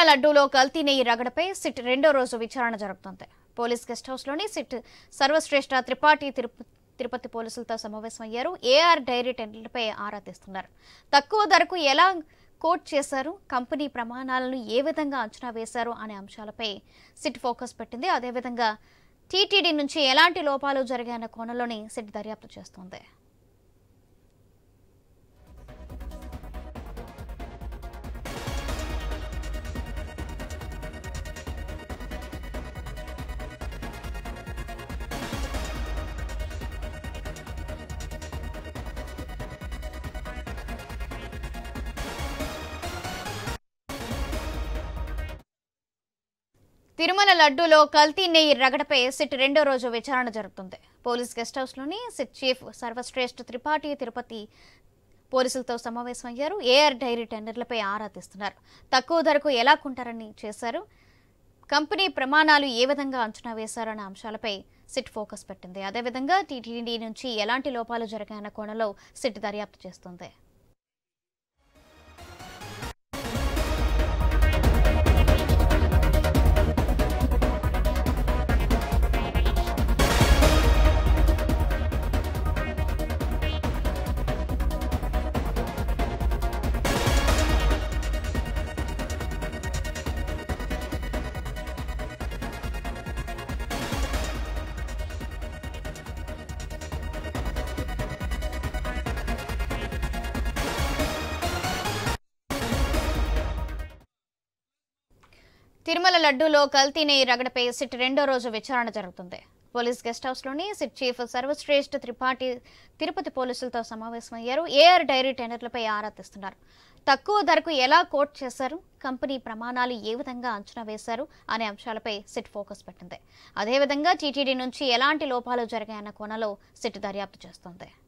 లడ్డూలో కల్తీ నెయ్యి రగడపై సిట్ రెండో రోజు విచారణ జరుగుతోంది పోలీస్ గెస్ట్ హౌస్లోని సిట్ సర్వశ్రేష్ఠ త్రిపాఠి తిరుపతి తిరుపతి పోలీసులతో సమావేశమయ్యారు ఏఆర్ డైరీ టెండర్లపై ఆరా తీస్తున్నారు తక్కువ ధరకు ఎలా కోట్ చేశారు కంపెనీ ప్రమాణాలను ఏ విధంగా అంచనా వేశారు అనే అంశాలపై సిట్ ఫోకస్ పెట్టింది అదేవిధంగా టీటీడీ నుంచి ఎలాంటి లోపాలు జరిగాయన్న కోణంలోని సిట్ దర్యాప్తు చేస్తోంది తిరుమల లడ్డూలో కల్తీ నెయ్యి రగడపై సిట్ రెండో రోజు విచారణ జరుగుతుంది పోలీస్ గెస్ట్ హౌస్లోని సిట్ చీఫ్ సర్వశ్రేష్ఠ త్రిపాఠి తిరుపతి పోలీసులతో సమావేశమయ్యారు ఏఆర్ డైరీ టెండర్లపై ఆరా తీస్తున్నారు తక్కువ ధరకు ఎలా కొంటారని చేశారు కంపెనీ ప్రమాణాలు ఏ విధంగా అంచనా వేశారన్న అంశాలపై సిట్ ఫోకస్ పెట్టింది అదేవిధంగా టీటీడీ నుంచి ఎలాంటి లోపాలు జరిగాయన్న కోణంలో సిట్ దర్యాప్తు చేస్తోంది తిరుమల లడ్డూలో కల్తీ నెయ్యి రగడపై సిట్ రెండో రోజు విచారణ జరుగుతుంది పోలీస్ గెస్ట్ హౌస్లోని సిట్ చీఫ్ సర్వశ్రేష్ఠ త్రిపాఠి తిరుపతి పోలీసులతో సమావేశమయ్యారు ఏఆర్ డైరీ టెండర్లపై ఆరా తీస్తున్నారు తక్కువ ధరకు ఎలా కోట్ చేశారు కంపెనీ ప్రమాణాలు ఏ విధంగా అంచనా వేశారు అనే అంశాలపై సిట్ ఫోకస్ పెట్టింది అదేవిధంగా టీటీడీ నుంచి ఎలాంటి లోపాలు జరిగాయన్న కోణంలో సిట్ దర్యాప్తు చేస్తోంది